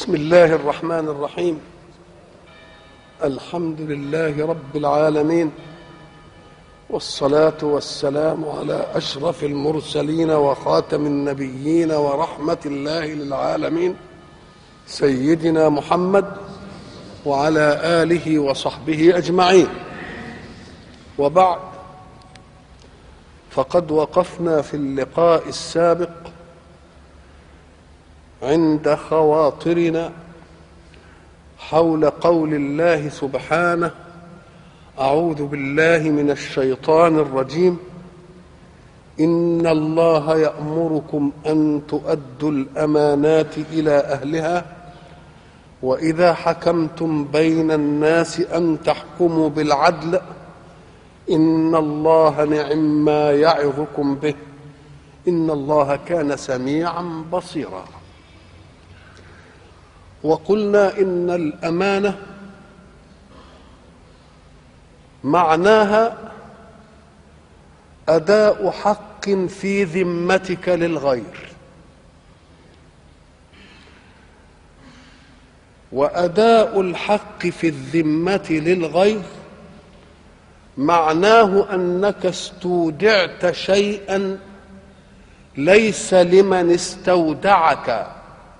بسم الله الرحمن الرحيم الحمد لله رب العالمين والصلاه والسلام على اشرف المرسلين وخاتم النبيين ورحمه الله للعالمين سيدنا محمد وعلى اله وصحبه اجمعين وبعد فقد وقفنا في اللقاء السابق عند خواطرنا حول قول الله سبحانه اعوذ بالله من الشيطان الرجيم ان الله يامركم ان تؤدوا الامانات الى اهلها واذا حكمتم بين الناس ان تحكموا بالعدل ان الله نعم ما يعظكم به ان الله كان سميعا بصيرا وقلنا ان الامانه معناها اداء حق في ذمتك للغير واداء الحق في الذمه للغير معناه انك استودعت شيئا ليس لمن استودعك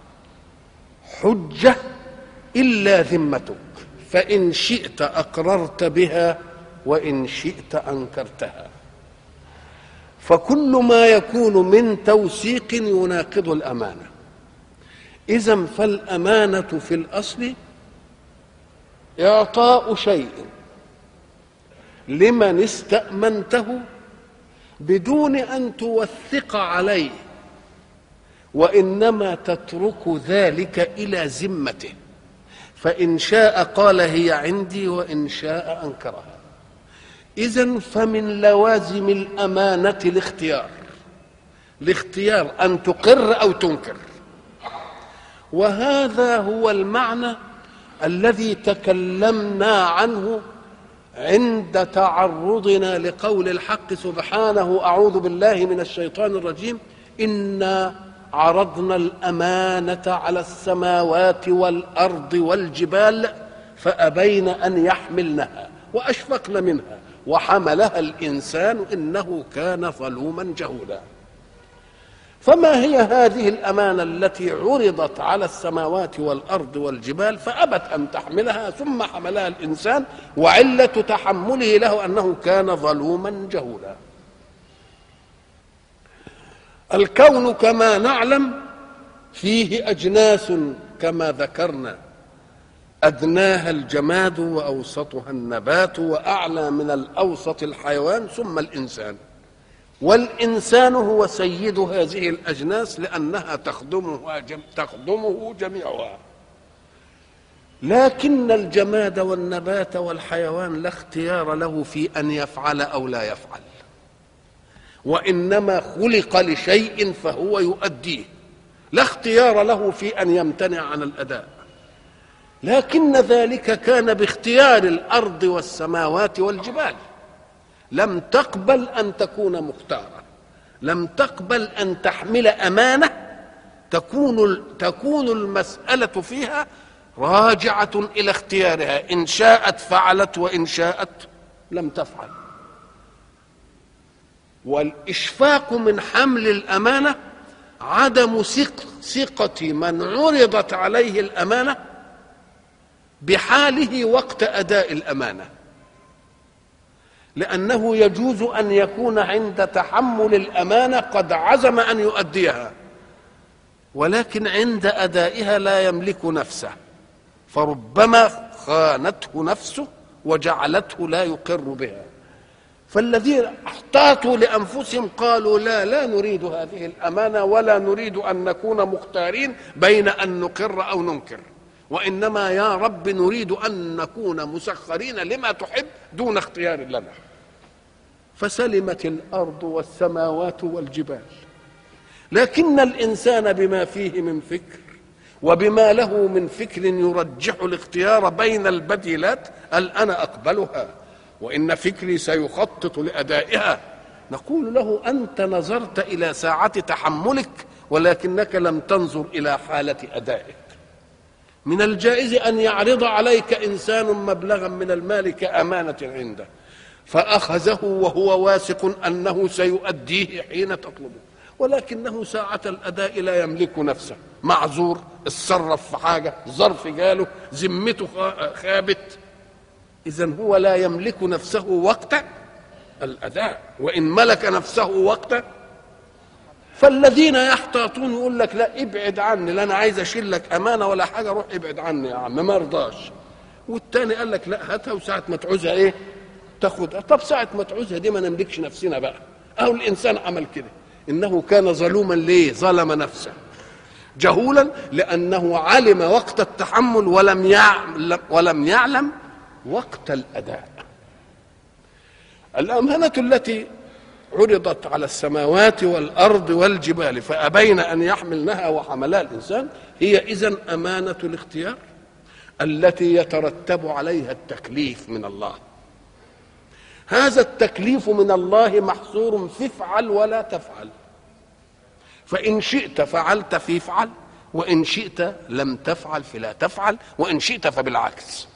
حجه الا ذمتك فان شئت اقررت بها وان شئت انكرتها فكل ما يكون من توثيق يناقض الامانه اذا فالامانه في الاصل اعطاء شيء لمن استامنته بدون ان توثق عليه وانما تترك ذلك الى ذمته فان شاء قال هي عندي وان شاء انكرها اذا فمن لوازم الامانه الاختيار الاختيار ان تقر او تنكر وهذا هو المعنى الذي تكلمنا عنه عند تعرضنا لقول الحق سبحانه اعوذ بالله من الشيطان الرجيم انا عرضنا الامانه على السماوات والارض والجبال فابين ان يحملنها واشفقن منها وحملها الانسان انه كان ظلوما جهولا فما هي هذه الامانه التي عرضت على السماوات والارض والجبال فابت ان تحملها ثم حملها الانسان وعله تحمله له انه كان ظلوما جهولا الكون كما نعلم فيه اجناس كما ذكرنا ادناها الجماد واوسطها النبات واعلى من الاوسط الحيوان ثم الانسان والانسان هو سيد هذه الاجناس لانها تخدمه جم تخدمه جميعها لكن الجماد والنبات والحيوان لا اختيار له في ان يفعل او لا يفعل وانما خلق لشيء فهو يؤديه لا اختيار له في ان يمتنع عن الاداء لكن ذلك كان باختيار الارض والسماوات والجبال لم تقبل ان تكون مختارا لم تقبل ان تحمل امانه تكون تكون المساله فيها راجعه الى اختيارها ان شاءت فعلت وان شاءت لم تفعل والاشفاق من حمل الامانه عدم ثقه من عرضت عليه الامانه بحاله وقت اداء الامانه لانه يجوز ان يكون عند تحمل الامانه قد عزم ان يؤديها ولكن عند ادائها لا يملك نفسه فربما خانته نفسه وجعلته لا يقر بها فالذين احتاطوا لانفسهم قالوا لا لا نريد هذه الامانه ولا نريد ان نكون مختارين بين ان نقر او ننكر وانما يا رب نريد ان نكون مسخرين لما تحب دون اختيار لنا فسلمت الارض والسماوات والجبال لكن الانسان بما فيه من فكر وبما له من فكر يرجح الاختيار بين البديلات قال انا اقبلها وان فكري سيخطط لادائها نقول له انت نظرت الى ساعه تحملك ولكنك لم تنظر الى حاله ادائك من الجائز ان يعرض عليك انسان مبلغا من المال كامانه عنده فاخذه وهو واثق انه سيؤديه حين تطلبه ولكنه ساعة الأداء لا يملك نفسه معذور اتصرف في حاجة ظرف جاله ذمته خابت إذا هو لا يملك نفسه وقت الأداء وإن ملك نفسه وقت فالذين يحتاطون يقول لك لا ابعد عني لا انا عايز اشيل لك امانه ولا حاجه روح ابعد عني يا عم ما رضاش والتاني قال لك لا هاتها وساعه ما تعوزها ايه تاخدها طب ساعه ما تعوزها دي ما نملكش نفسنا بقى اهو الانسان عمل كده انه كان ظلوما ليه ظلم نفسه جهولا لانه علم وقت التحمل ولم يعلم ولم يعلم وقت الاداء الامانه التي عرضت على السماوات والارض والجبال فابين ان يحملنها وحملها الانسان هي اذا امانه الاختيار التي يترتب عليها التكليف من الله هذا التكليف من الله محصور في افعل ولا تفعل فإن شئت فعلت في افعل وإن شئت لم تفعل فلا تفعل وإن شئت فبالعكس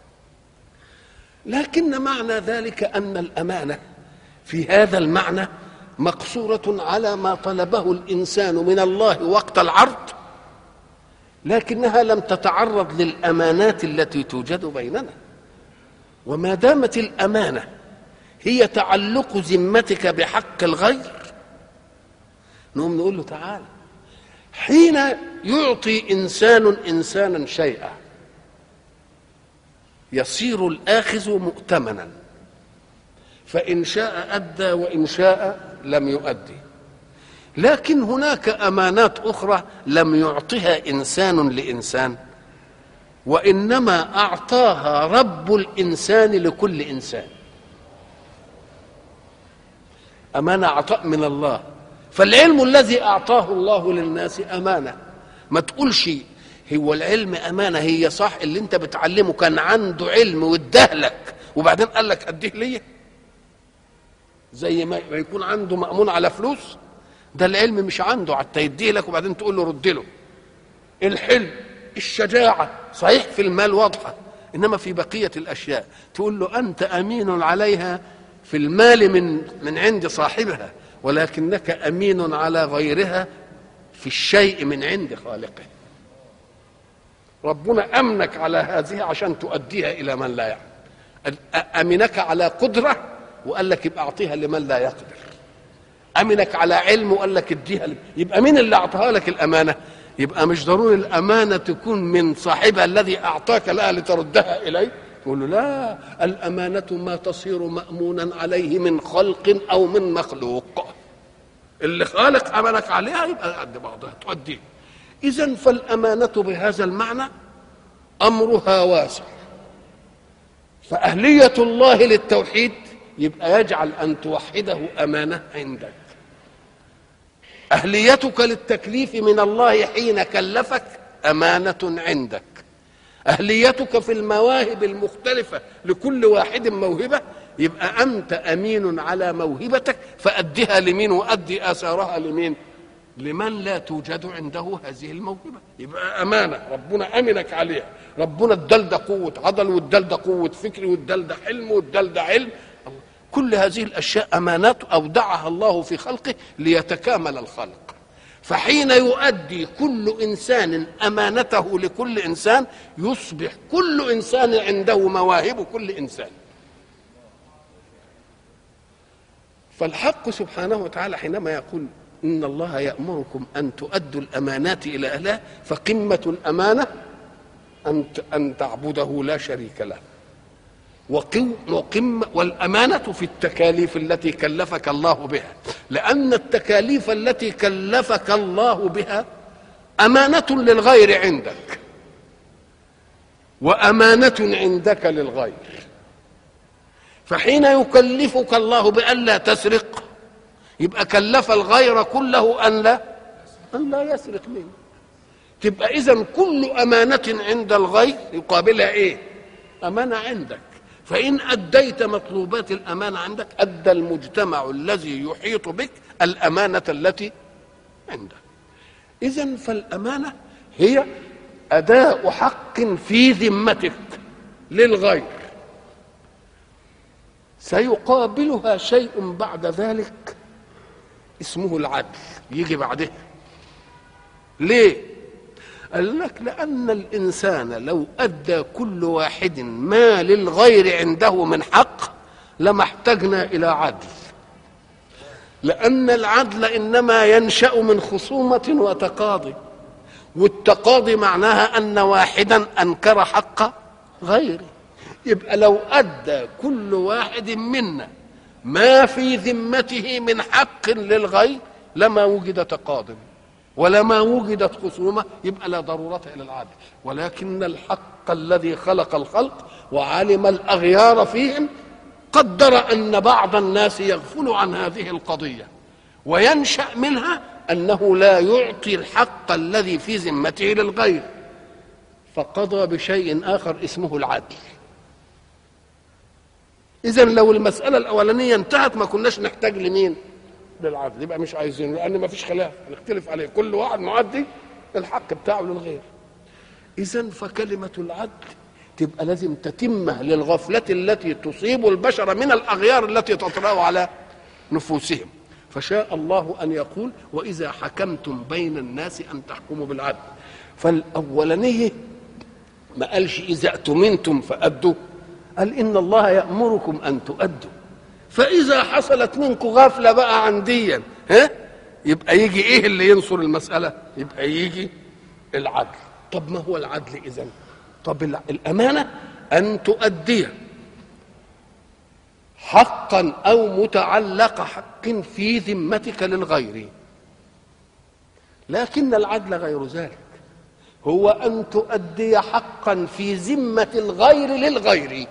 لكن معنى ذلك أن الأمانة في هذا المعنى مقصورة على ما طلبه الإنسان من الله وقت العرض لكنها لم تتعرض للأمانات التي توجد بيننا وما دامت الأمانة هي تعلق ذمتك بحق الغير نقوم نقول له تعالى حين يعطي انسان انسانا شيئا يصير الاخذ مؤتمنا فان شاء ادى وان شاء لم يؤدي لكن هناك امانات اخرى لم يعطها انسان لانسان وانما اعطاها رب الانسان لكل انسان امانه عطاء من الله فالعلم الذي اعطاه الله للناس امانه ما تقولش هو العلم امانه هي صح اللي انت بتعلمه كان عنده علم وادهلك وبعدين قال لك اديه ليا زي ما يكون عنده مامون على فلوس ده العلم مش عنده حتى يديه لك وبعدين تقول له رد له الحلم الشجاعه صحيح في المال واضحه انما في بقيه الاشياء تقول له انت امين عليها في المال من من عند صاحبها ولكنك امين على غيرها في الشيء من عند خالقه ربنا امنك على هذه عشان تؤديها الى من لا يعلم امنك على قدره وقال لك يبقى اعطيها لمن لا يقدر امنك على علم وقال لك اديها يبقى مين اللي اعطاها لك الامانه يبقى مش ضروري الامانه تكون من صاحبها الذي اعطاك لها لتردها اليه تقول له لا الامانه ما تصير مامونا عليه من خلق او من مخلوق اللي خالق امنك عليها يبقى قد بعضها تؤديه اذا فالامانه بهذا المعنى امرها واسع فاهليه الله للتوحيد يبقى يجعل ان توحده امانه عندك اهليتك للتكليف من الله حين كلفك امانه عندك اهليتك في المواهب المختلفه لكل واحد موهبه يبقى انت امين على موهبتك فادها لمين وادي اثارها لمين لمن لا توجد عنده هذه الموهبه يبقى امانه ربنا امنك عليها ربنا ادال ده قوه عضل وادال ده قوه فكر وادال ده حلم وادال ده علم كل هذه الاشياء امانات اودعها الله في خلقه ليتكامل الخلق فحين يؤدي كل انسان امانته لكل انسان يصبح كل انسان عنده مواهب كل انسان فالحق سبحانه وتعالى حينما يقول ان الله يامركم ان تؤدوا الامانات الى اهلها فقمه الامانه ان ان تعبده لا شريك له وقم والأمانة في التكاليف التي كلفك الله بها لأن التكاليف التي كلفك الله بها أمانة للغير عندك وأمانة عندك للغير فحين يكلفك الله بألا تسرق يبقى كلف الغير كله أن لا أن لا يسرق منه تبقى إذا كل أمانة عند الغير يقابلها إيه؟ أمانة عندك فإن أديت مطلوبات الأمانة عندك أدى المجتمع الذي يحيط بك الأمانة التي عنده إذا فالأمانة هي اداء حق في ذمتك للغير سيقابلها شيء بعد ذلك اسمه العدل يجي بعده ليه قال لك لأن الإنسان لو أدى كل واحد ما للغير عنده من حق لما احتجنا إلى عدل لأن العدل إنما ينشأ من خصومة وتقاضي والتقاضي معناها أن واحدا أنكر حق غيره يبقى لو أدى كل واحد منا ما في ذمته من حق للغير لما وجد تقاضي ولما وجدت خصومة يبقى لا ضرورة إلى العدل ولكن الحق الذي خلق الخلق وعلم الأغيار فيهم قدر أن بعض الناس يغفل عن هذه القضية وينشأ منها أنه لا يعطي الحق الذي في ذمته للغير فقضى بشيء آخر اسمه العدل إذا لو المسألة الأولانية انتهت ما كناش نحتاج لمين؟ للعدل يبقى مش عايزين لأن ما فيش خلاف نختلف عليه كل واحد معدي الحق بتاعه للغير إذا فكلمة العدل تبقى لازم تتمه للغفلة التي تصيب البشر من الأغيار التي تطرأ على نفوسهم فشاء الله أن يقول وإذا حكمتم بين الناس أن تحكموا بالعدل فالأولانية ما قالش إذا اؤتمنتم فأدوا قال إن الله يأمركم أن تؤدوا فإذا حصلت منكم غفلة بقى عن ديا ها يبقى يجي إيه اللي ينصر المسألة يبقى يجي العدل طب ما هو العدل إذن طب الأمانة أن تؤدي حقا أو متعلق حق في ذمتك للغير لكن العدل غير ذلك هو أن تؤدي حقا في ذمة الغير للغير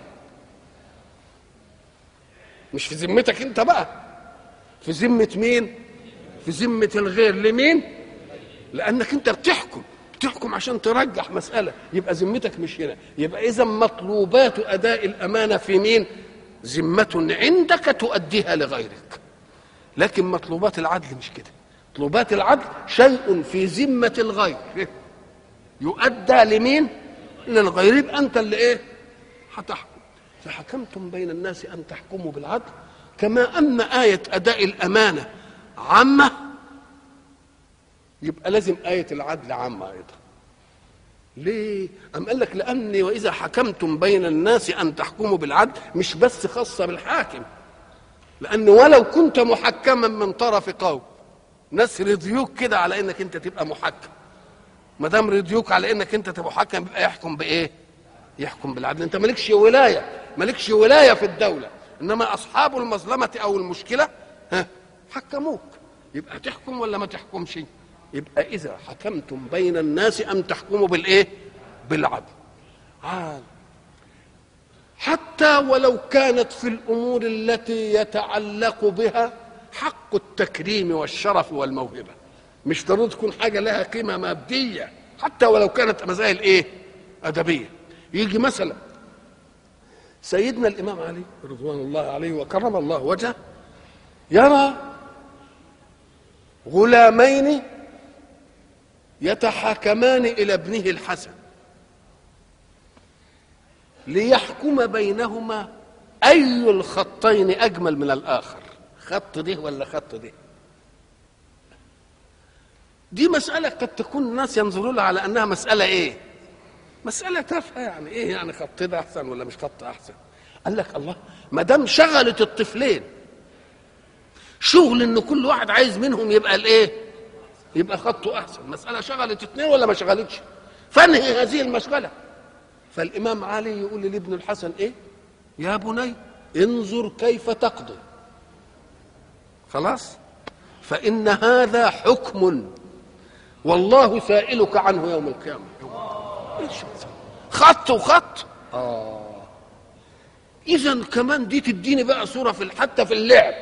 مش في ذمتك انت بقى في ذمة مين في ذمة الغير لمين لأنك انت بتحكم بتحكم عشان ترجح مسألة يبقى ذمتك مش هنا يبقى إذا مطلوبات أداء الأمانة في مين ذمة عندك تؤديها لغيرك لكن مطلوبات العدل مش كده مطلوبات العدل شيء في ذمة الغير يؤدى لمين للغير يبقى أنت اللي إيه هتحكم فحكمتم بين الناس أن تحكموا بالعدل كما أن آية أداء الأمانة عامة يبقى لازم آية العدل عامة أيضا ليه؟ أم قال لك لأني وإذا حكمتم بين الناس أن تحكموا بالعدل مش بس خاصة بالحاكم لأن ولو كنت محكما من طرف قوم ناس رضيوك كده على إنك أنت تبقى محكم ما دام رضيوك على إنك أنت تبقى محكم يبقى يحكم بإيه؟ يحكم بالعدل أنت مالكش ولاية مالكش ولاية في الدولة إنما أصحاب المظلمة أو المشكلة ها حكموك يبقى تحكم ولا ما تحكمش؟ يبقى إذا حكمتم بين الناس أن تحكموا بالإيه؟ بالعدل. عال. حتى ولو كانت في الأمور التي يتعلق بها حق التكريم والشرف والموهبة. مش ضروري تكون حاجة لها قيمة مادية حتى ولو كانت مسائل إيه؟ أدبية. يجي مثلا سيدنا الإمام علي رضوان الله عليه وكرم الله وجهه يرى غلامين يتحاكمان الى ابنه الحسن ليحكم بينهما اي الخطين اجمل من الاخر خط ده ولا خط ده دي مسألة قد تكون الناس ينظرون لها على أنها مسألة إيه؟ مسألة تافهة يعني إيه يعني خط ده أحسن ولا مش خط أحسن؟ قال لك الله ما دام شغلت الطفلين شغل إن كل واحد عايز منهم يبقى الإيه؟ يبقى خطه احسن مساله شغلت اثنين ولا ما شغلتش فانهي هذه المشغله فالامام علي يقول لابن الحسن ايه يا بني انظر كيف تقضي خلاص فان هذا حكم والله سائلك عنه يوم القيامه خط وخط اه اذا كمان دي تديني بقى صوره في حتى في اللعب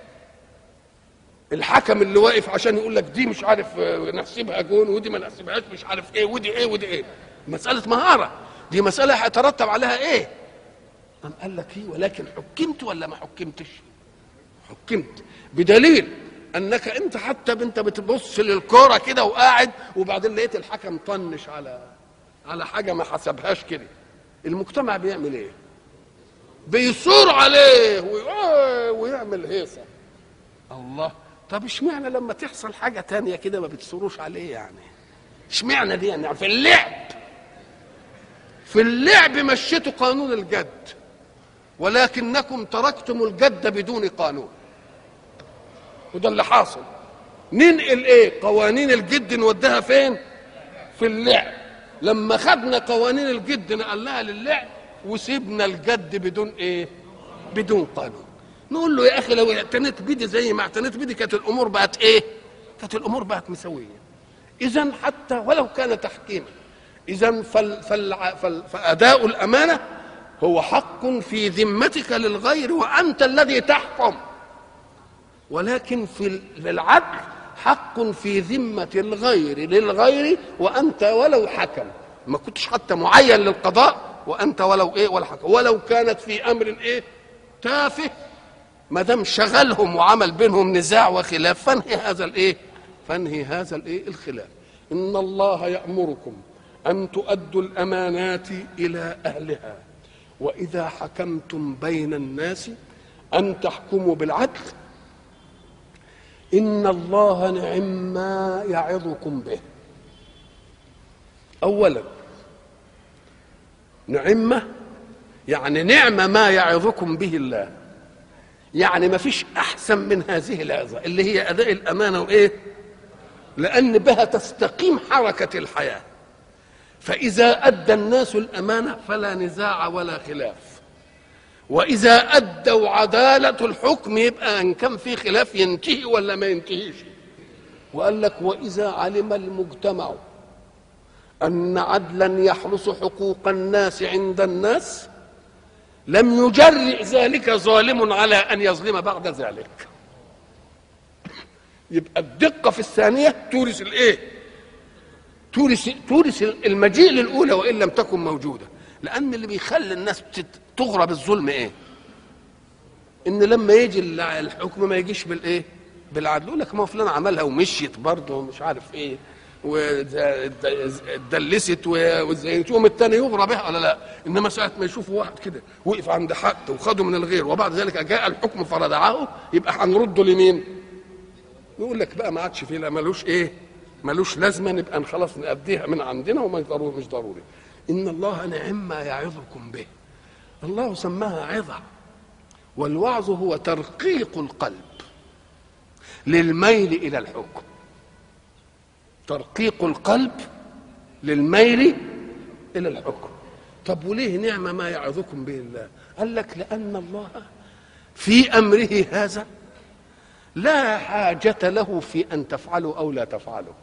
الحكم اللي واقف عشان يقول لك دي مش عارف نحسبها جون ودي ما نحسبهاش مش عارف ايه ودي ايه ودي ايه مسألة مهارة دي مسألة هيترتب عليها ايه قام قال لك ايه ولكن حكمت ولا ما حكمتش حكمت بدليل انك انت حتى انت بتبص للكوره كده وقاعد وبعدين لقيت الحكم طنش على على حاجه ما حسبهاش كده المجتمع بيعمل ايه بيثور عليه وي- ويعمل هيصه الله طب اشمعنى لما تحصل حاجه تانية كده ما بتثوروش عليه يعني اشمعنى دي يعني في اللعب في اللعب مشيتوا قانون الجد ولكنكم تركتم الجد بدون قانون وده اللي حاصل ننقل ايه قوانين الجد نوديها فين في اللعب لما خدنا قوانين الجد نقلناها للعب وسيبنا الجد بدون ايه بدون قانون نقول له يا اخي لو اعتنيت بيدي زي ما اعتنيت بيدي كانت الامور بقت ايه كانت الامور بقت مسويه اذا حتى ولو كان تحكيما اذا فال فال فال فاداء الامانه هو حق في ذمتك للغير وانت الذي تحكم ولكن في ال- في العدل حق في ذمة الغير للغير وأنت ولو حكم ما كنتش حتى معين للقضاء وأنت ولو إيه ولا حكم ولو كانت في أمر إيه تافه ما دام شغلهم وعمل بينهم نزاع وخلاف فانهي هذا الإيه فانهي هذا الإيه الخلاف إن الله يأمركم أن تؤدوا الأمانات إلى أهلها وإذا حكمتم بين الناس أن تحكموا بالعدل إن الله نعم ما يعظكم به أولا نعمة يعني نعمة ما يعظكم به الله يعني ما فيش أحسن من هذه العظة اللي هي أداء الأمانة وإيه لأن بها تستقيم حركة الحياة فإذا أدى الناس الأمانة فلا نزاع ولا خلاف واذا ادوا عداله الحكم يبقى ان كان في خلاف ينتهي ولا ما ينتهيش وقال لك واذا علم المجتمع ان عدلا يحرس حقوق الناس عند الناس لم يجرئ ذلك ظالم على ان يظلم بعد ذلك يبقى الدقه في الثانيه تورث الايه تورث تورث المجيء للاولى وان لم تكن موجوده لان اللي بيخلي الناس تت- تغرب الظلم ايه ان لما يجي الع- الحكم ما يجيش بالايه بالعدل يقول لك ما هو فلان عملها ومشيت برضه ومش عارف ايه ودلست وازاي تقوم التاني يغرى بها ولا لا انما ساعه ما يشوفوا واحد كده وقف عند حق وخده من الغير وبعد ذلك جاء الحكم فردعه يبقى هنرده لمين يقول لك بقى ما عادش فيه لا ملوش ايه ملوش لازمه نبقى خلاص نأديها من عندنا وما ضروري مش ضروري ان الله نعم ما يعظكم به الله سماها عظه والوعظ هو ترقيق القلب للميل الى الحكم ترقيق القلب للميل الى الحكم طب وليه نعمه ما يعظكم به الله قال لك لان الله في امره هذا لا حاجة له في أن تفعلوا أو لا تفعلوا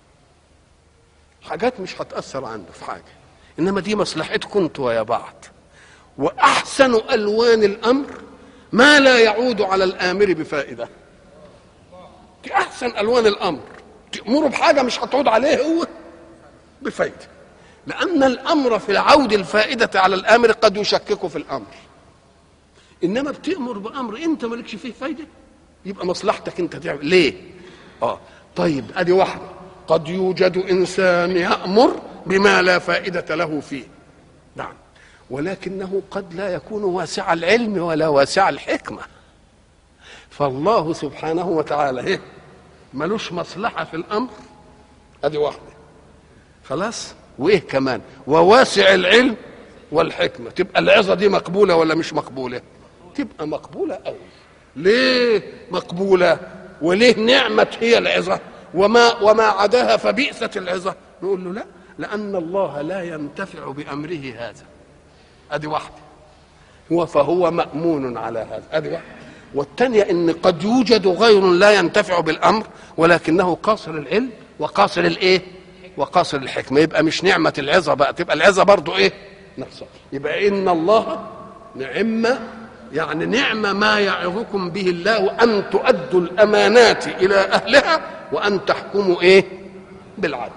حاجات مش هتأثر عنده في حاجة إنما دي مصلحتكم انتوا يا بعض وأحسن ألوان الأمر ما لا يعود على الآمر بفائدة دي أحسن ألوان الأمر تأمره بحاجة مش هتعود عليه هو بفائدة لأن الأمر في العود الفائدة على الآمر قد يشكك في الأمر إنما بتأمر بأمر أنت مالكش فيه فايدة يبقى مصلحتك أنت تعمل ليه؟ آه طيب أدي واحدة قد يوجد إنسان يأمر بما لا فائدة له فيه نعم ولكنه قد لا يكون واسع العلم ولا واسع الحكمة فالله سبحانه وتعالى إيه؟ ملوش مصلحة في الأمر أدي واحدة خلاص وإيه كمان وواسع العلم والحكمة تبقى العظة دي مقبولة ولا مش مقبولة تبقى مقبولة أوي ليه مقبولة وليه نعمة هي العظة وما وما عداها فبئست العظة نقول له لا لأن الله لا ينتفع بأمره هذا أدي واحدة هو فهو مأمون على هذا أدي واحدة والثانية إن قد يوجد غير لا ينتفع بالأمر ولكنه قاصر العلم وقاصر الإيه؟ وقاصر الحكمة يبقى مش نعمة العظة بقى تبقى العظة برضو إيه؟ نفسها يبقى إن الله نعمة يعني نعمة ما يعظكم به الله أن تؤدوا الأمانات إلى أهلها وأن تحكموا إيه؟ بالعدل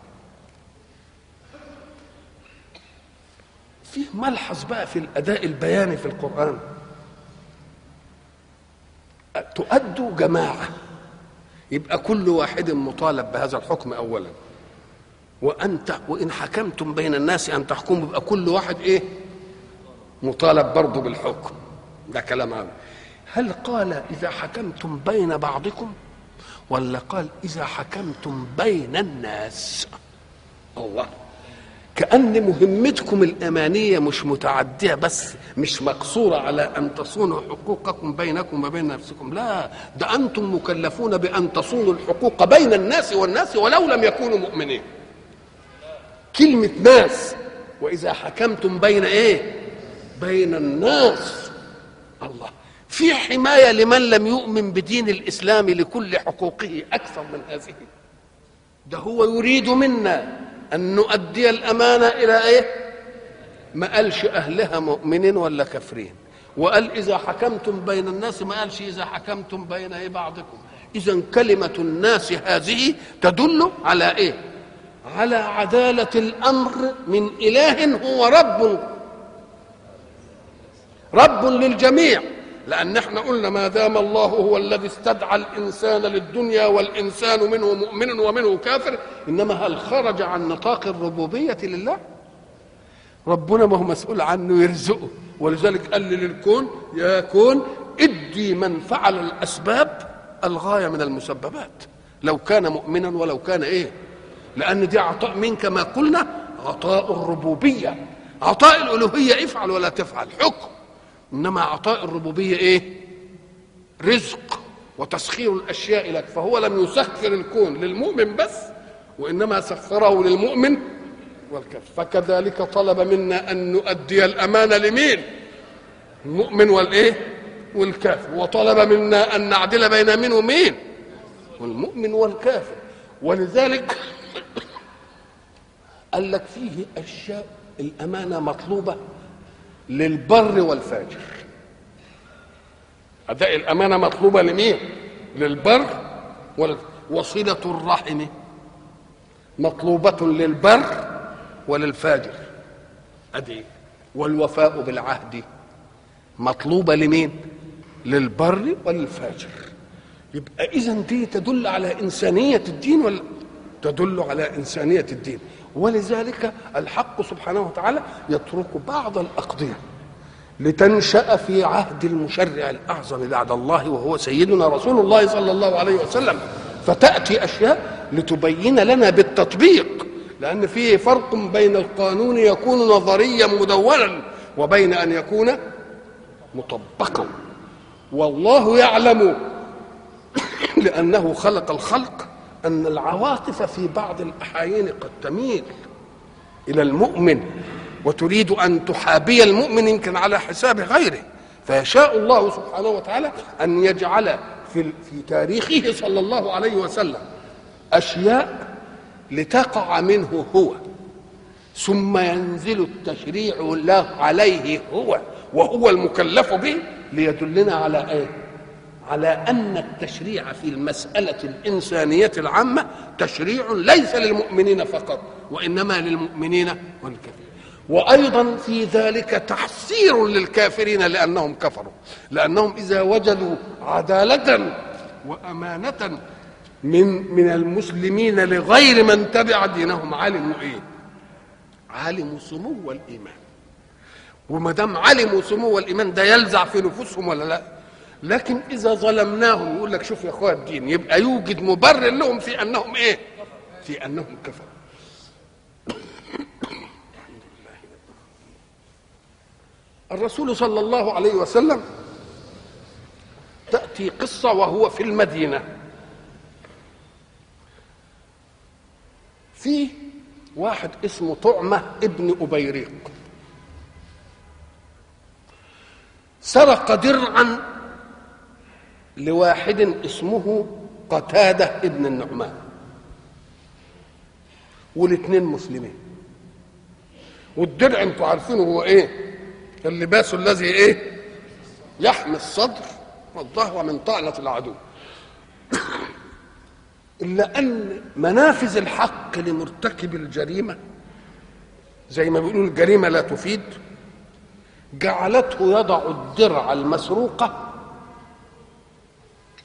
فيه ملحظ بقى في الأداء البياني في القرآن تؤدوا جماعة يبقى كل واحد مطالب بهذا الحكم أولا وانت وان حكمتم بين الناس ان تحكموا يبقى كل واحد ايه مطالب برضه بالحكم ده كلام عام هل قال اذا حكمتم بين بعضكم ولا قال اذا حكمتم بين الناس الله كأن مهمتكم الأمانية مش متعدية بس مش مقصورة على أن تصونوا حقوقكم بينكم وبين نفسكم لا ده أنتم مكلفون بأن تصونوا الحقوق بين الناس والناس ولو لم يكونوا مؤمنين كلمة ناس وإذا حكمتم بين إيه بين الناس الله في حماية لمن لم يؤمن بدين الإسلام لكل حقوقه أكثر من هذه ده هو يريد منا أن نؤدي الأمانة إلى إيه ما قالش أهلها مؤمنين ولا كافرين وقال إذا حكمتم بين الناس ما قالش إذا حكمتم بين إيه بعضكم إذا كلمة الناس هذه تدل على إيه على عدالة الأمر من إله هو رب رب للجميع لأن احنا قلنا ما دام الله هو الذي استدعى الإنسان للدنيا والإنسان منه مؤمن ومنه كافر إنما هل خرج عن نطاق الربوبية لله ربنا ما هو مسؤول عنه يرزقه ولذلك قال للكون يا كون ادي من فعل الأسباب الغاية من المسببات لو كان مؤمنا ولو كان ايه لأن دي عطاء منك ما قلنا عطاء الربوبية عطاء الألوهية افعل ولا تفعل حكم انما عطاء الربوبيه ايه رزق وتسخير الاشياء لك فهو لم يسخر الكون للمؤمن بس وانما سخره للمؤمن والكافر فكذلك طلب منا ان نؤدي الامانه لمين المؤمن والايه والكافر وطلب منا ان نعدل بين مين ومين والمؤمن والكافر ولذلك قال لك فيه اشياء الامانه مطلوبه للبر والفاجر أداء الأمانة مطلوبة لمين؟ للبر وصلة الرحم مطلوبة للبر وللفاجر أدي والوفاء بالعهد مطلوبة لمين؟ للبر وللفاجر يبقى إذا دي تدل على إنسانية الدين ولا تدل على إنسانية الدين ولذلك الحق سبحانه وتعالى يترك بعض الأقضية لتنشأ في عهد المشرع الأعظم بعد الله وهو سيدنا رسول الله صلى الله عليه وسلم فتأتي أشياء لتبين لنا بالتطبيق لأن فيه فرق بين القانون يكون نظريا مدولا وبين أن يكون مطبقا والله يعلم لأنه خلق الخلق أن العواطف في بعض الأحايين قد تميل إلى المؤمن وتريد أن تحابي المؤمن يمكن على حساب غيره فيشاء الله سبحانه وتعالى أن يجعل في في تاريخه صلى الله عليه وسلم أشياء لتقع منه هو ثم ينزل التشريع الله عليه هو وهو المكلف به ليدلنا على ايه على ان التشريع في المساله الانسانيه العامه تشريع ليس للمؤمنين فقط وانما للمؤمنين والكافرين وايضا في ذلك تحسير للكافرين لانهم كفروا لانهم اذا وجدوا عداله وامانه من من المسلمين لغير من تبع دينهم علموا ايه علموا سمو الايمان وما دام علموا سمو الايمان ده يلزع في نفوسهم ولا لا لكن اذا ظلمناهم يقول لك شوف يا اخويا الدين يبقى يوجد مبرر لهم في انهم ايه في انهم كفروا الرسول صلى الله عليه وسلم تأتي قصة وهو في المدينة في واحد اسمه طعمة ابن أبيريق سرق درعا لواحد اسمه قتادة ابن النعمان والاثنين مسلمين والدرع انتوا عارفينه هو ايه اللباس الذي ايه يحمي الصدر والظهر من طعنة العدو إلا أن منافذ الحق لمرتكب الجريمة زي ما بيقولوا الجريمة لا تفيد جعلته يضع الدرع المسروقة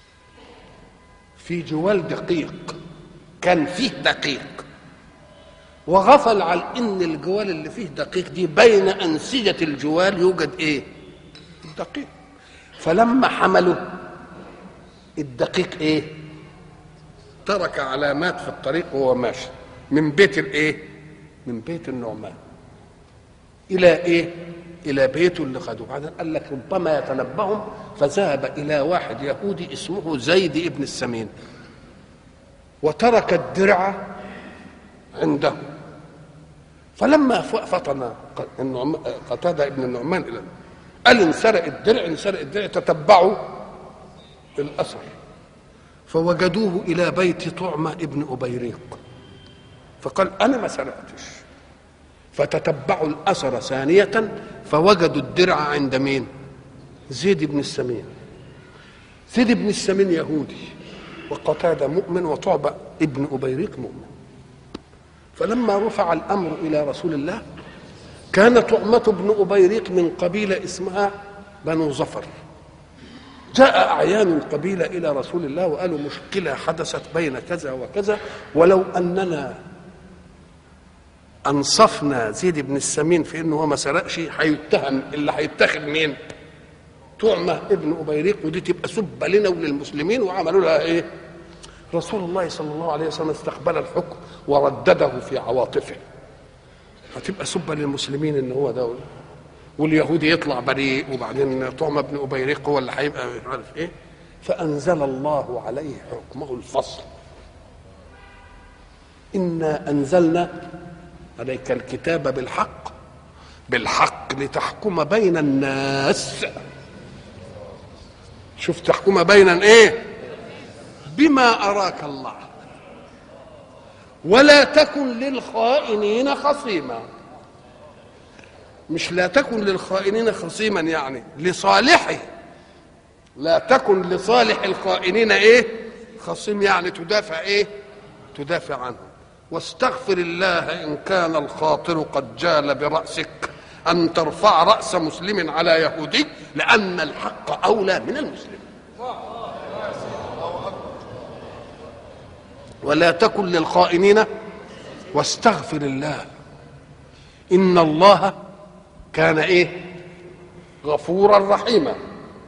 في جوال دقيق كان فيه دقيق وغفل عن ان الجوال اللي فيه دقيق دي بين انسجه الجوال يوجد ايه الدقيق فلما حملوا الدقيق ايه ترك علامات في الطريق وهو ماشي من بيت الايه من بيت النعمان الى ايه الى بيته اللي خدوه بعدين قال لك ربما يتنبهم فذهب الى واحد يهودي اسمه زيد ابن السمين وترك الدرع عنده فلما فطن قتادة ابن النعمان إلى قال انسرق الدرع انسرق الدرع تتبعوا الأثر فوجدوه إلى بيت طعمة ابن أبيريق فقال أنا ما سرقتش فتتبعوا الأثر ثانية فوجدوا الدرع عند مين زيد بن السمين زيد بن السمين يهودي وقتادة مؤمن وطعبة ابن أبيريق مؤمن فلما رفع الأمر إلى رسول الله كان طعمة بن أبيريق من قبيلة اسمها بنو ظفر جاء أعيان القبيلة إلى رسول الله وقالوا مشكلة حدثت بين كذا وكذا ولو أننا أنصفنا زيد بن السمين في إنه هو ما سرقش هيتهم اللي هيتخذ مين؟ طعمة ابن أبيريق ودي تبقى سبة لنا وللمسلمين وعملوا لها إيه؟ رسول الله صلى الله عليه وسلم استقبل الحكم وردده في عواطفه هتبقى سبة للمسلمين إن هو ده واليهودي يطلع بريء وبعدين طعمة ابن أبيريق هو اللي هيبقى مش عارف إيه فأنزل الله عليه حكمه الفصل إنا أنزلنا عليك الكتاب بالحق بالحق لتحكم بين الناس شوف تحكم بين ايه بما اراك الله ولا تكن للخائنين خصيما مش لا تكن للخائنين خصيما يعني لصالحه لا تكن لصالح الخائنين ايه خصيم يعني تدافع ايه تدافع عنهم واستغفر الله ان كان الخاطر قد جال براسك ان ترفع راس مسلم على يهودي لان الحق اولى من المسلم ولا تكن للخائنين واستغفر الله ان الله كان ايه غفورا رحيما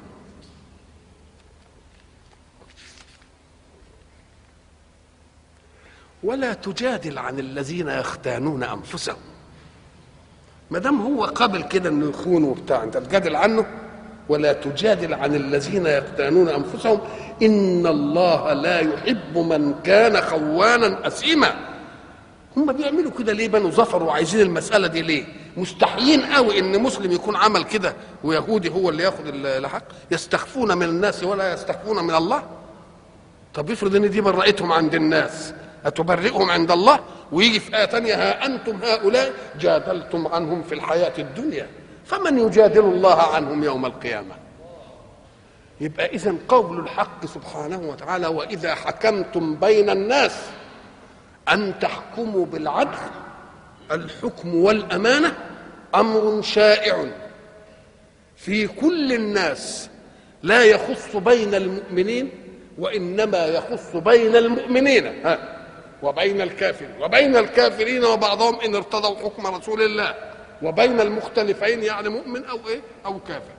ولا تجادل عن الذين يختانون انفسهم ما دام هو قبل كده انه يخون وبتاع انت تجادل عنه ولا تجادل عن الذين يختانون انفسهم ان الله لا يحب من كان خوانا اثيما هم بيعملوا كده ليه بنو ظفر وعايزين المساله دي ليه مستحيين قوي ان مسلم يكون عمل كده ويهودي هو اللي ياخد الحق يستخفون من الناس ولا يستخفون من الله طب افرض ان دي برأتهم عند الناس أتبرئهم عند الله ويجي في آية تانية ها أنتم هؤلاء جادلتم عنهم في الحياة الدنيا فمن يجادل الله عنهم يوم القيامة يبقى إذا قول الحق سبحانه وتعالى وإذا حكمتم بين الناس أن تحكموا بالعدل الحكم والأمانة أمر شائع في كل الناس لا يخص بين المؤمنين وإنما يخص بين المؤمنين ها وبين الكافر وبين الكافرين وبعضهم ان ارتضوا حكم رسول الله وبين المختلفين يعني مؤمن او ايه او كافر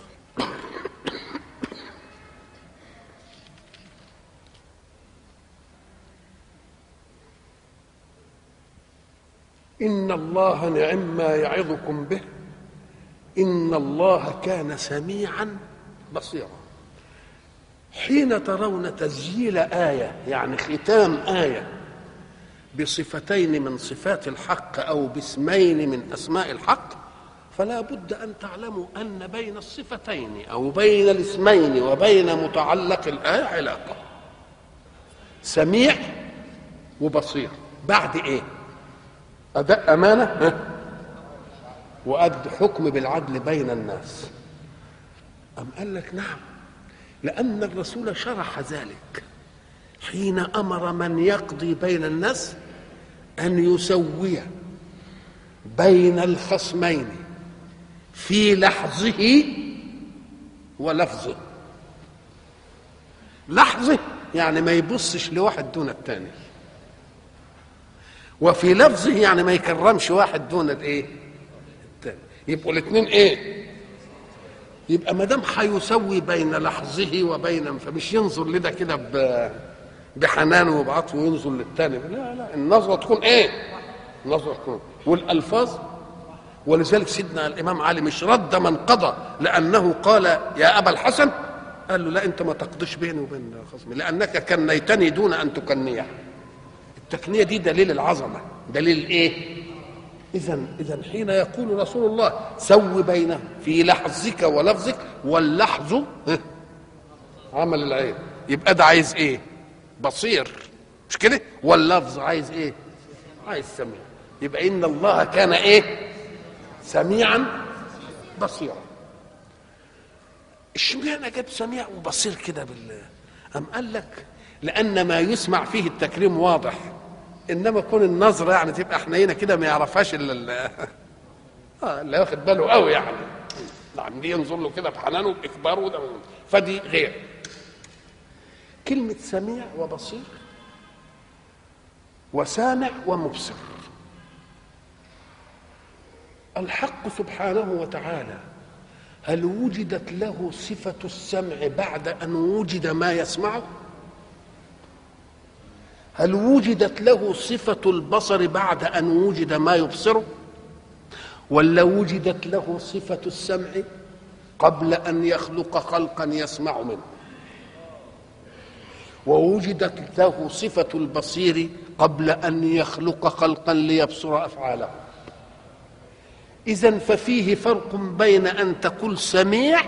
ان الله نعم ما يعظكم به ان الله كان سميعا بصيرا حين ترون تسجيل ايه يعني ختام ايه بصفتين من صفات الحق او باسمين من اسماء الحق فلا بد ان تعلموا ان بين الصفتين او بين الاسمين وبين متعلق الايه علاقه سميع وبصير بعد ايه اداء امانه وأد حكم بالعدل بين الناس أم قال لك نعم لأن الرسول شرح ذلك حين امر من يقضي بين الناس ان يسوي بين الخصمين في لحظه ولفظه لحظه يعني ما يبصش لواحد دون الثاني وفي لفظه يعني ما يكرمش واحد دون الايه التاني يبقوا الاثنين ايه يبقى ما دام هيسوي بين لحظه وبين فمش ينظر لده كده ب- بحنان وبعطف وينظر للتاني لا لا النظره تكون ايه النظره تكون والالفاظ ولذلك سيدنا الامام علي مش رد من قضى لانه قال يا ابا الحسن قال له لا انت ما تقضيش بيني وبين خصمي لانك كنيتني دون ان تكنيه التكنيه دي دليل العظمه دليل ايه اذا اذا حين يقول رسول الله سو بينه في لحظك ولفظك واللحظ ها، عمل العين يبقى ده عايز ايه بصير مش كده واللفظ عايز ايه عايز سميع يبقى ان الله كان ايه سميعا بصيرا اشمعنى جاب سميع وبصير كده بال أم قال لك لأن ما يسمع فيه التكريم واضح إنما كون النظرة يعني تبقى حنينة كده ما يعرفهاش إلا ال- آه اللي واخد باله قوي يعني نعم دي ينظر له كده بحنانه وبإكباره وده فدي غير كلمة سميع وبصير وسامع ومبصر الحق سبحانه وتعالى هل وجدت له صفة السمع بعد أن وجد ما يسمعه؟ هل وجدت له صفة البصر بعد أن وجد ما يبصره؟ ولا وجدت له صفة السمع قبل أن يخلق خلقا يسمع منه؟ ووجدت له صفة البصير قبل أن يخلق خلقا ليبصر أفعاله إذا ففيه فرق بين أن تقول سميع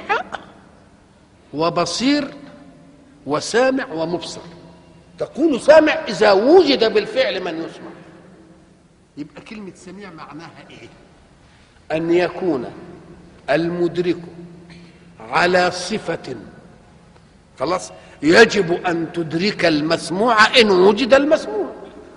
وبصير وسامع ومبصر تقول سامع إذا وجد بالفعل من يسمع يبقى كلمة سميع معناها إيه؟ أن يكون المدرك على صفة خلاص يجب أن تدرك المسموع إن وجد المسموع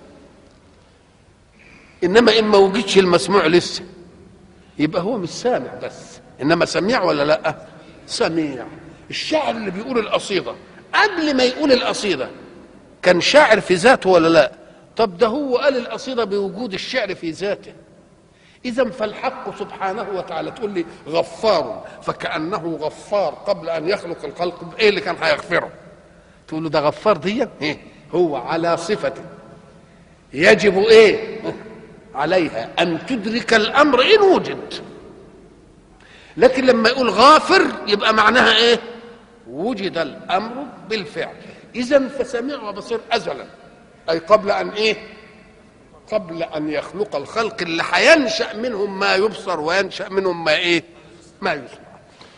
إنما إن ما وجدش المسموع لسه يبقى هو مش سامع بس انما سميع ولا لا سميع الشاعر اللي بيقول القصيده قبل ما يقول القصيده كان شاعر في ذاته ولا لا طب ده هو قال القصيده بوجود الشعر في ذاته اذا فالحق سبحانه وتعالى تقول لي غفار فكانه غفار قبل ان يخلق الخلق ايه اللي كان هيغفره تقول له ده غفار دي إيه؟ هو على صفه يجب ايه عليها ان تدرك الامر ان وجد لكن لما يقول غافر يبقى معناها ايه وجد الامر بالفعل اذا فسميع وبصير ازلا اي قبل ان ايه قبل ان يخلق الخلق اللي هينشا منهم ما يبصر وينشا منهم ما ايه ما يسمع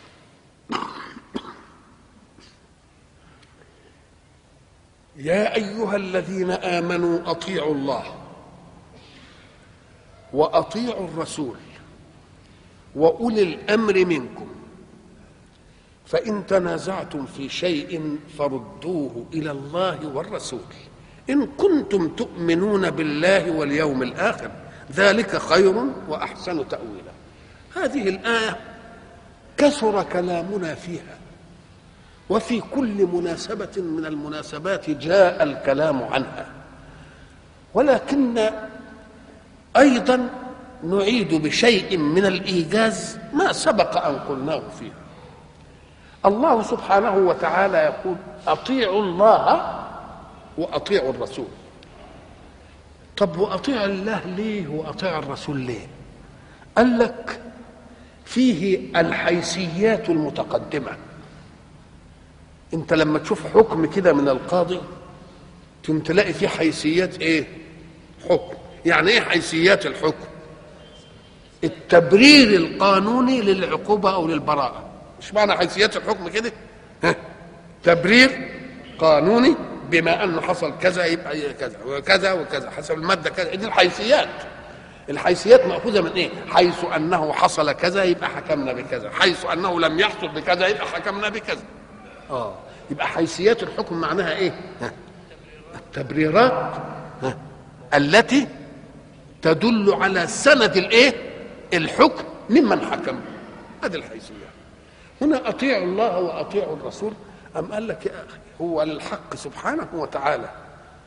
يا ايها الذين امنوا اطيعوا الله واطيعوا الرسول واولي الامر منكم فان تنازعتم في شيء فردوه الى الله والرسول ان كنتم تؤمنون بالله واليوم الاخر ذلك خير واحسن تاويلا هذه الايه كثر كلامنا فيها وفي كل مناسبه من المناسبات جاء الكلام عنها ولكن ايضا نعيد بشيء من الايجاز ما سبق ان قلناه فيها الله سبحانه وتعالى يقول اطيعوا الله واطيعوا الرسول طب واطيع الله ليه واطيع الرسول ليه قال لك فيه الحيثيات المتقدمه انت لما تشوف حكم كده من القاضي تم تلاقي فيه حيثيات ايه حكم يعني ايه حيثيات الحكم التبرير القانوني للعقوبة أو للبراءة مش معنى حيثيات الحكم كده ها؟ تبرير قانوني بما أنه حصل كذا يبقى كذا وكذا وكذا حسب المادة كذا دي الحيثيات الحيثيات مأخوذة من إيه؟ حيث أنه حصل كذا يبقى حكمنا بكذا حيث أنه لم يحصل بكذا يبقى حكمنا بكذا آه يبقى حيثيات الحكم معناها إيه؟ ها؟ التبريرات ها؟ التي تدل على سند الايه الحكم ممن حكم هذه الحيثيات هنا اطيعوا الله واطيعوا الرسول ام قال لك يا اخي هو الحق سبحانه وتعالى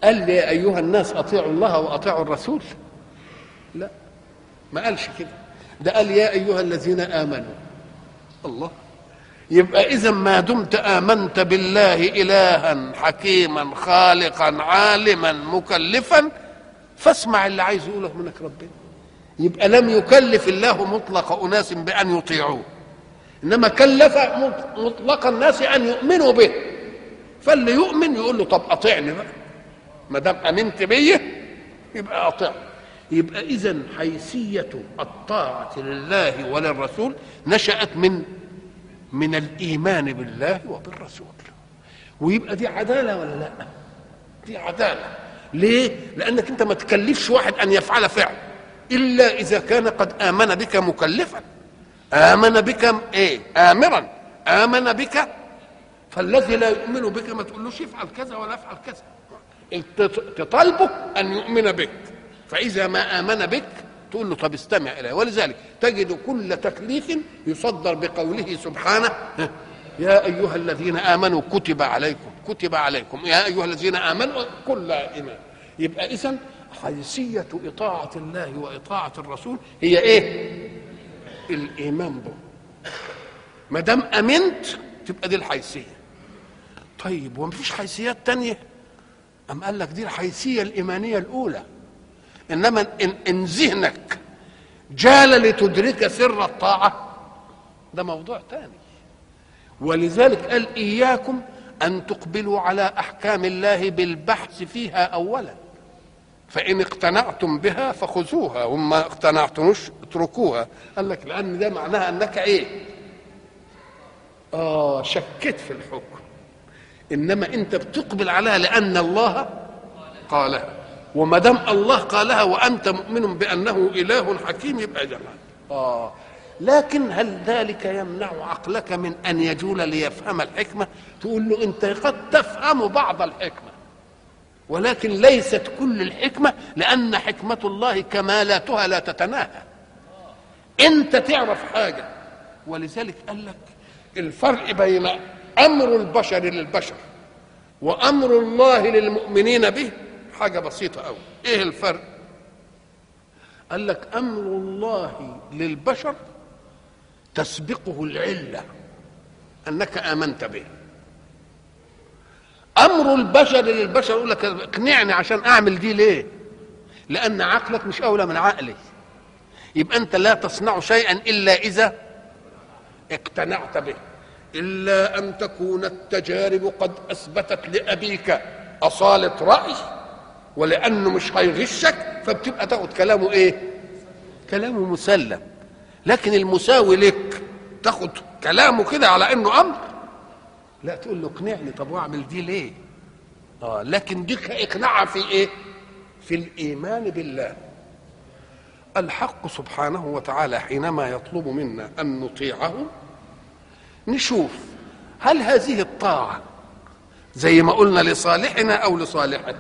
قال يا ايها الناس اطيعوا الله واطيعوا الرسول لا ما قالش كده ده قال يا ايها الذين امنوا الله يبقى اذا ما دمت امنت بالله الها حكيما خالقا عالما مكلفا فاسمع اللي عايز يقوله منك ربنا يبقى لم يكلف الله مطلق اناس بان يطيعوه انما كلف مطلق الناس ان يؤمنوا به فاللي يؤمن يقول له طب اطيعني بقى ما دام امنت بي يبقى اطيعني يبقى اذا حيثيه الطاعه لله وللرسول نشات من من الايمان بالله وبالرسول ويبقى دي عداله ولا لا دي عداله ليه لانك انت ما تكلفش واحد ان يفعل فعل الا اذا كان قد امن بك مكلفا امن بك ايه امرا امن بك فالذي لا يؤمن بك ما تقولوش افعل كذا ولا افعل كذا تطالبه ان يؤمن بك فاذا ما امن بك تقول له طب استمع اليه ولذلك تجد كل تكليف يصدر بقوله سبحانه يا ايها الذين امنوا كتب عليكم كتب عليكم يا ايها الذين امنوا كل ايمان يبقى اذا حيثيه اطاعه الله واطاعه الرسول هي ايه الايمان به ما دام امنت تبقى دي الحيثيه طيب ومفيش حيثيات تانية أم قال لك دي الحيثية الإيمانية الأولى إنما إن, إن ذهنك جال لتدرك سر الطاعة ده موضوع تاني ولذلك قال إياكم أن تقبلوا على أحكام الله بالبحث فيها أولا فإن اقتنعتم بها فخذوها وما اقتنعتموش اتركوها قال لك لأن ده معناها أنك إيه آه شكيت في الحكم انما انت بتقبل عليها لان الله قالها وما دام الله قالها وانت مؤمن بانه اله حكيم يبقى جمال اه لكن هل ذلك يمنع عقلك من ان يجول ليفهم الحكمه تقول له انت قد تفهم بعض الحكمه ولكن ليست كل الحكمه لان حكمه الله كمالاتها لا تتناهى انت تعرف حاجه ولذلك قال لك الفرق بين امر البشر للبشر وامر الله للمؤمنين به حاجه بسيطه قوي ايه الفرق قال لك امر الله للبشر تسبقه العله انك امنت به امر البشر للبشر يقول لك اقنعني عشان اعمل دي ليه لان عقلك مش اولى من عقلي يبقى انت لا تصنع شيئا الا اذا اقتنعت به إلا أن تكون التجارب قد أثبتت لأبيك أصالة رأي ولأنه مش هيغشك فبتبقى تاخد كلامه إيه؟ كلامه مسلم لكن المساوي لك تاخد كلامه كده على إنه أمر لا تقول له اقنعني طب واعمل دي ليه؟ آه لكن دي إقناعها في إيه؟ في الإيمان بالله الحق سبحانه وتعالى حينما يطلب منا أن نطيعه نشوف هل هذه الطاعة زي ما قلنا لصالحنا أو لصالحه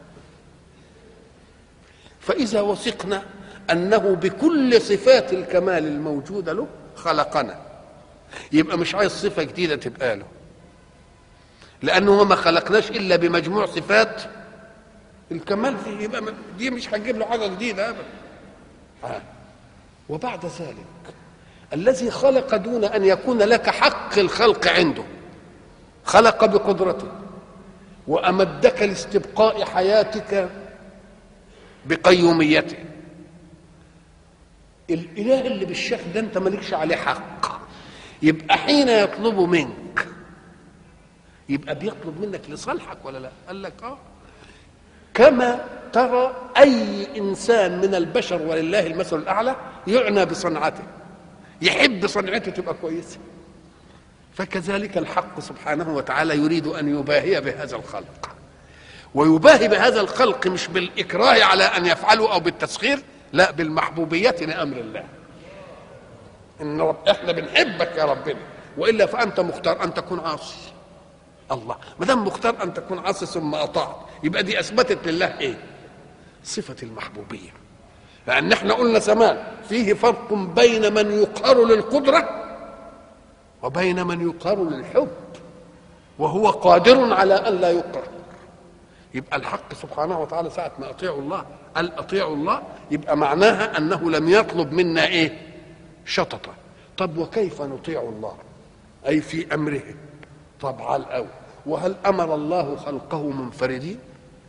فإذا وثقنا أنه بكل صفات الكمال الموجودة له خلقنا يبقى مش عايز صفة جديدة تبقى له لأنه ما خلقناش إلا بمجموع صفات الكمال فيه يبقى دي مش هتجيب له حاجة جديدة أبدا آه. وبعد ذلك الذي خلق دون ان يكون لك حق الخلق عنده خلق بقدرته وامدك لاستبقاء حياتك بقيوميته الاله اللي بالشكل ده انت مالكش عليه حق يبقى حين يطلب منك يبقى بيطلب منك لصالحك ولا لا قال لك اه كما ترى اي انسان من البشر ولله المثل الاعلى يعنى بصنعته يحب صنعته تبقى كويسه فكذلك الحق سبحانه وتعالى يريد ان يباهي بهذا الخلق ويباهي بهذا الخلق مش بالاكراه على ان يفعلوا او بالتسخير لا بالمحبوبيه لامر الله ان رب احنا بنحبك يا ربنا والا فانت مختار ان تكون عاصي الله ما دام مختار ان تكون عاصي ثم اطعت يبقى دي اثبتت لله ايه صفه المحبوبيه لان احنا قلنا زمان فيه فرق بين من يقهر للقدره وبين من يقهر للحب وهو قادر على ان لا يقهر يبقى الحق سبحانه وتعالى ساعة ما أطيعوا الله قال أطيعوا الله يبقى معناها أنه لم يطلب منا إيه شططة طب وكيف نطيع الله أي في أمره طب على الأول وهل أمر الله خلقه منفردين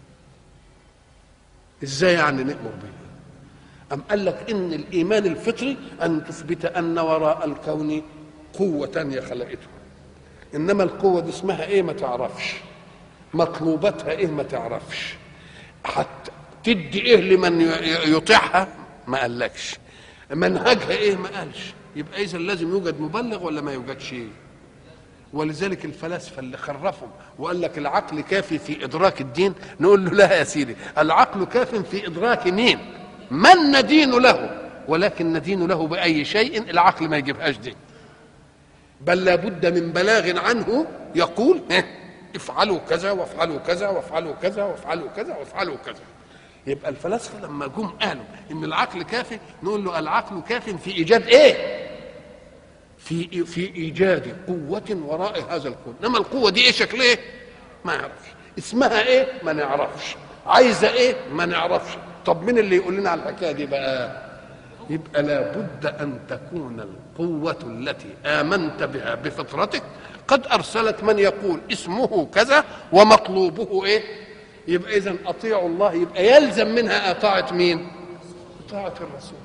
إزاي يعني نأمر به أم قال لك إن الإيمان الفطري أن تثبت أن وراء الكون قوة تانية خلقته إنما القوة دي اسمها إيه ما تعرفش مطلوباتها إيه ما تعرفش حتى تدي إيه لمن يطيعها ما قالكش منهجها إيه ما قالش يبقى إذا لازم يوجد مبلغ ولا ما يوجدش إيه ولذلك الفلاسفه اللي خرفهم وقال لك العقل كافي في ادراك الدين نقول له لا يا سيدي العقل كاف في ادراك مين من ندين له ولكن ندين له باي شيء العقل ما يجيبهاش دي بل لابد من بلاغ عنه يقول افعلوا كذا وافعلوا كذا وافعلوا كذا وافعلوا كذا وافعلوا كذا يبقى الفلاسفه لما جم قالوا ان العقل كافي نقول له العقل كاف في ايجاد ايه في في ايجاد قوه وراء هذا الكون انما القوه دي ايه شكلها ايه ما يعرفش اسمها ايه ما نعرفش عايزه ايه ما نعرفش طب مين اللي يقول لنا على الحكايه دي بقى يبقى لابد ان تكون القوه التي امنت بها بفطرتك قد ارسلت من يقول اسمه كذا ومطلوبه ايه يبقى اذا اطيعوا الله يبقى يلزم منها اطاعه مين اطاعه الرسول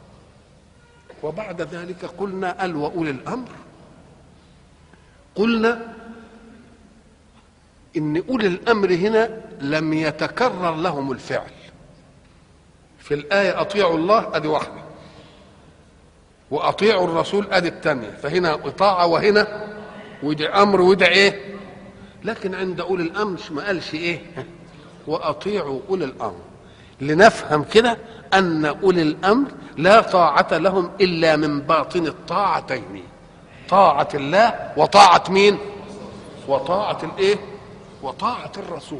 وبعد ذلك قلنا قال واولي الامر قلنا ان اولي الامر هنا لم يتكرر لهم الفعل في الايه اطيعوا الله ادي واحده واطيعوا الرسول ادي الثانيه فهنا اطاعه وهنا ودي امر وده ايه لكن عند اولي الامر ما قالش ايه واطيعوا اولي الامر لنفهم كده ان اولي الامر لا طاعه لهم الا من باطن الطاعتين طاعه الله وطاعه مين وطاعه الايه وطاعه الرسول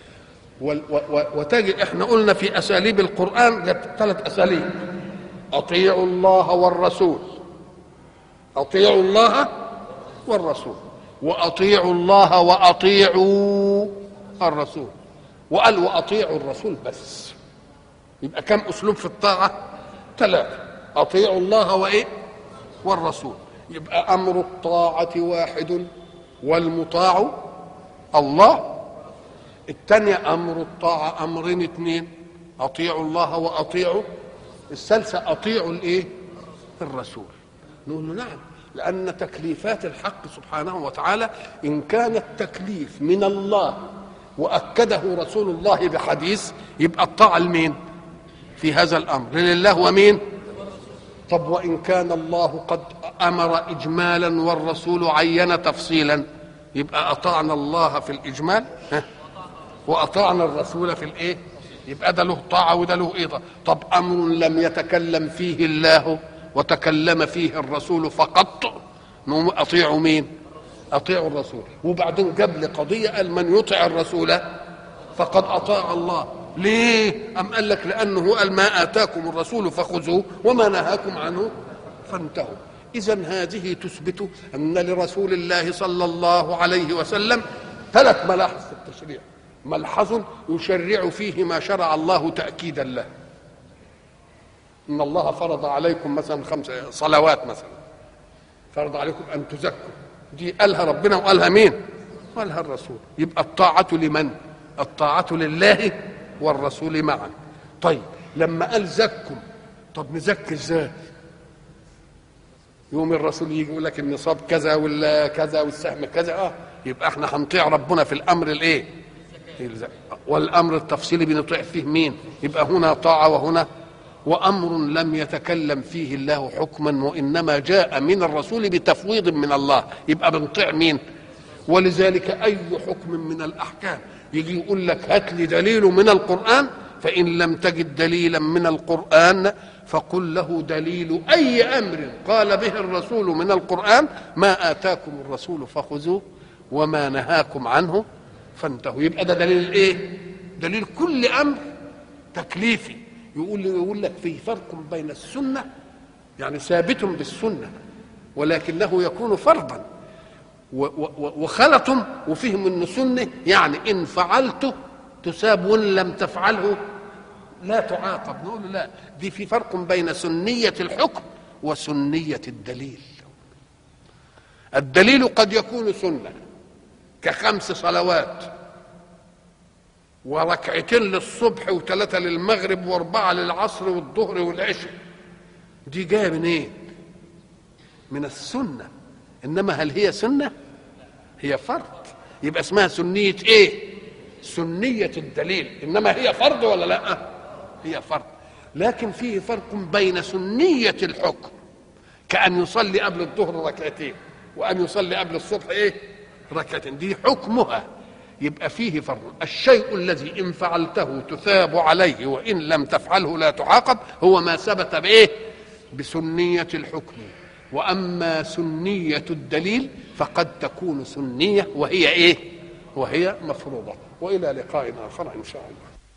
وتجد احنا قلنا في اساليب القران ثلاث اساليب اطيعوا الله والرسول اطيعوا الله والرسول واطيعوا الله واطيعوا الرسول وقال واطيعوا الرسول بس يبقى كم اسلوب في الطاعه ثلاثه اطيعوا الله وايه والرسول يبقى امر الطاعه واحد والمطاع الله الثانية أمر الطاعة أمرين اثنين أطيعوا الله وأطيعوا الثالثة أطيعوا الإيه؟ الرسول نقول له نعم لأن تكليفات الحق سبحانه وتعالى إن كان التكليف من الله وأكده رسول الله بحديث يبقى الطاعة لمين؟ في هذا الأمر لله ومين؟ طب وإن كان الله قد أمر إجمالا والرسول عين تفصيلا يبقى أطعنا الله في الإجمال ها؟ واطعنا الرسول في الايه يبقى ده له طاعه وده له ايه طب امر لم يتكلم فيه الله وتكلم فيه الرسول فقط نقوم اطيعوا مين اطيعوا الرسول وبعدين جاب لي قضيه قال من يطع الرسول فقد اطاع الله ليه ام قال لك لانه قال ما اتاكم الرسول فخذوه وما نهاكم عنه فانتهوا اذا هذه تثبت ان لرسول الله صلى الله عليه وسلم ثلاث ملاحظ في التشريع ملحظ يشرع فيه ما شرع الله تأكيدا له إن الله فرض عليكم مثلا خمس صلوات مثلا فرض عليكم أن تزكوا دي قالها ربنا وقالها مين قالها الرسول يبقى الطاعة لمن الطاعة لله والرسول معا طيب لما قال زكوا طب نزكي ازاي يوم الرسول يجي يقول لك النصاب كذا ولا كذا والسهم كذا اه يبقى احنا هنطيع ربنا في الامر الايه والامر التفصيلي بنطيع فيه مين يبقى هنا طاعه وهنا وامر لم يتكلم فيه الله حكما وانما جاء من الرسول بتفويض من الله يبقى بنطيع مين ولذلك اي حكم من الاحكام يجي يقول لك هات لي دليل من القران فان لم تجد دليلا من القران فقل له دليل اي امر قال به الرسول من القران ما اتاكم الرسول فخذوه وما نهاكم عنه فانتهوا يبقى ده دليل ايه دليل كل امر تكليفي يقول يقول لك في فرق بين السنه يعني ثابت بالسنه ولكنه يكون فرضا وخلط وفهم ان سنه يعني ان فعلته تساب وان لم تفعله لا تعاقب نقول له لا دي في فرق بين سنيه الحكم وسنيه الدليل الدليل قد يكون سنه كخمس صلوات وركعتين للصبح وثلاثه للمغرب واربعه للعصر والظهر والعشاء دي جايه من ايه من السنه انما هل هي سنه هي فرض يبقى اسمها سنيه ايه سنيه الدليل انما هي فرض ولا لا هي فرض لكن فيه فرق بين سنيه الحكم كأن يصلي قبل الظهر ركعتين وأن يصلي قبل الصبح إيه؟ ركعتين دي حكمها يبقى فيه فرق الشيء الذي إن فعلته تثاب عليه وإن لم تفعله لا تعاقب هو ما ثبت بإيه؟ بسنية الحكم وأما سنية الدليل فقد تكون سنية وهي إيه؟ وهي مفروضة وإلى لقاء آخر إن شاء الله